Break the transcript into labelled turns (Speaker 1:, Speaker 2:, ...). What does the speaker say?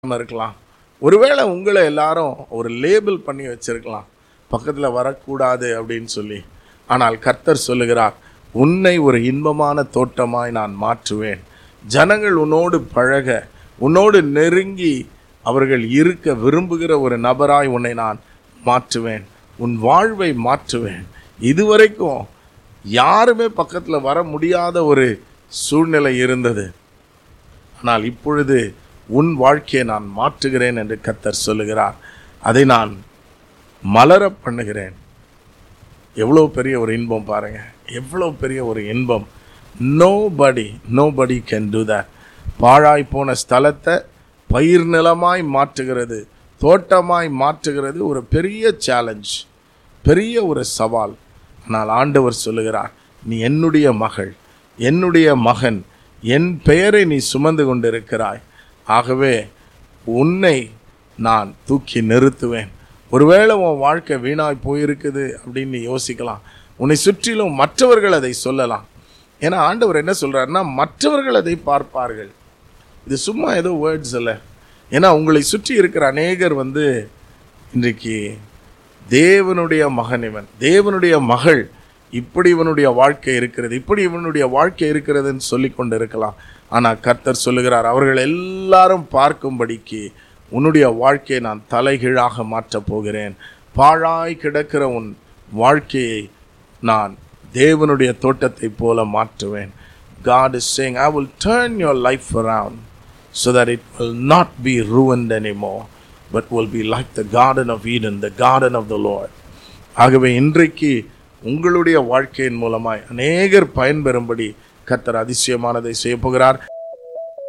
Speaker 1: இல்லாம இருக்கலாம் ஒருவேளை உங்களை எல்லாரும் ஒரு லேபிள் பண்ணி வச்சிருக்கலாம் பக்கத்தில் வரக்கூடாது அப்படின்னு சொல்லி ஆனால் கர்த்தர் சொல்லுகிறார் உன்னை ஒரு இன்பமான தோட்டமாய் நான் மாற்றுவேன் ஜனங்கள் உன்னோடு பழக உன்னோடு நெருங்கி அவர்கள் இருக்க விரும்புகிற ஒரு நபராய் உன்னை நான் மாற்றுவேன் உன் வாழ்வை மாற்றுவேன் இதுவரைக்கும் யாருமே பக்கத்தில் வர முடியாத ஒரு சூழ்நிலை இருந்தது ஆனால் இப்பொழுது உன் வாழ்க்கையை நான் மாற்றுகிறேன் என்று கர்த்தர் சொல்லுகிறார் அதை நான் மலர பண்ணுகிறேன் எவ்வளோ பெரிய ஒரு இன்பம் பாருங்க எவ்வளோ பெரிய ஒரு இன்பம் நோ படி நோ படி கேன் டூ தட் பாழாய் போன ஸ்தலத்தை பயிர் நிலமாய் மாற்றுகிறது தோட்டமாய் மாற்றுகிறது ஒரு பெரிய சேலஞ்ச் பெரிய ஒரு சவால் ஆனால் ஆண்டவர் சொல்லுகிறார் நீ என்னுடைய மகள் என்னுடைய மகன் என் பெயரை நீ சுமந்து கொண்டிருக்கிறாய் ஆகவே உன்னை நான் தூக்கி நிறுத்துவேன் ஒருவேளை உன் வாழ்க்கை வீணாய் போயிருக்குது அப்படின்னு நீ யோசிக்கலாம் உன்னை சுற்றிலும் மற்றவர்கள் அதை சொல்லலாம் ஏன்னா ஆண்டவர் என்ன சொல்றாருன்னா மற்றவர்கள் அதை பார்ப்பார்கள் இது சும்மா ஏதோ வேர்ட்ஸ் இல்லை ஏன்னா உங்களை சுற்றி இருக்கிற அநேகர் வந்து இன்றைக்கு தேவனுடைய மகன் இவன் தேவனுடைய மகள் இப்படி இவனுடைய வாழ்க்கை இருக்கிறது இப்படி இவனுடைய வாழ்க்கை இருக்கிறதுன்னு சொல்லி கொண்டு இருக்கலாம் ஆனால் கர்த்தர் சொல்லுகிறார் அவர்கள் எல்லாரும் பார்க்கும்படிக்கு உன்னுடைய வாழ்க்கையை நான் தலைகீழாக மாற்றப் போகிறேன் பாழாய் கிடக்கிற உன் வாழ்க்கையை நான் தேவனுடைய தோட்டத்தைப் போல மாற்றுவேன் God is saying, I will turn your life around so that it will not be ruined anymore, but will be like the Garden of Eden, the garden of the Lord. ஆகவே இன்றைக்கு உங்களுடைய வாழ்க்கையின் மூலமாய் அநேகர் பயன்பெறும்படி கர்த்தர் அதிசயமானதை செய்ய போகிறார்